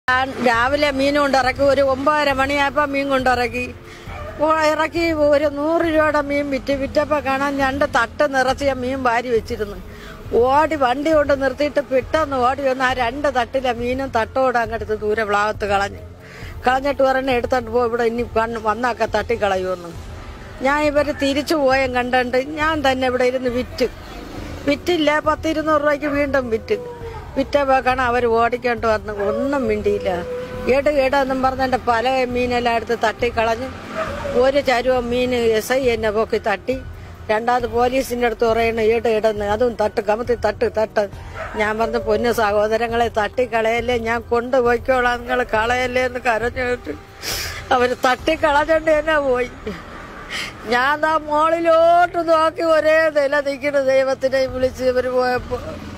ഞാൻ രാവിലെ മീൻ കൊണ്ടിറക്കി ഒരു ഒമ്പതര മണിയായപ്പോൾ മീൻ കൊണ്ടിറക്കി ഓ, ഇറക്കി ഒരു നൂറ് രൂപയുടെ മീൻ വിറ്റ് വിറ്റപ്പോൾ കാണാൻ രണ്ട് തട്ട് നിറച്ച് ഞാൻ മീൻ വാരി വെച്ചിരുന്നു ഓടി വണ്ടി കൊണ്ട് നിർത്തിയിട്ട് പെട്ടെന്ന് ഓടി വന്ന് ആ രണ്ട് തട്ടിലെ മീനും തട്ടോട് അങ്ങെടുത്ത് ദൂരെ വ്ളാകത്ത് കളഞ്ഞു കളഞ്ഞിട്ട് ഒരെണ്ണം എടുത്തോണ്ട് പോ ഇവിടെ ഇനി കണ്ണ് വന്നാക്ക തട്ടിക്കളയുമെന്ന് ഞാൻ ഇവർ തിരിച്ചു പോയും കണ്ടുണ്ട് ഞാൻ തന്നെ ഇവിടെ ഇരുന്ന് വിറ്റ് വിറ്റില്ല പത്തിരുന്നൂറ് രൂപയ്ക്ക് വീണ്ടും വിറ്റ് വിറ്റ പോക്കാണ് അവർ ഓടിക്കൊണ്ട് വന്ന് ഒന്നും മിണ്ടിയില്ല ഏട് ഏടെന്നും പറഞ്ഞ് എൻ്റെ പല മീനെല്ലാം എടുത്ത് തട്ടിക്കളഞ്ഞു ഒരു ചരുവ മീൻ എസ് ഐ എന്നെ പൊക്കി തട്ടി രണ്ടാമത് പോലീസിന്റെ അടുത്ത് പറയണ ഏട് ഇടന്ന് അതും തട്ട് കമത്തി തട്ട് തട്ട് ഞാൻ പറഞ്ഞ പൊന്നു സഹോദരങ്ങളെ തട്ടിക്കളയല്ലേ ഞാൻ കൊണ്ടുപോയിക്കോളാം നിങ്ങൾ കളയല്ലേ എന്ന് കരഞ്ഞിട്ട് അവര് തട്ടിക്കളഞ്ഞോണ്ട് തന്നെ പോയി ഞാൻ ആ മോളിലോട്ട് നോക്കി ഒരേ നില നിൽക്കുന്ന ദൈവത്തിനെ വിളിച്ച് ഇവര് പോയപ്പോ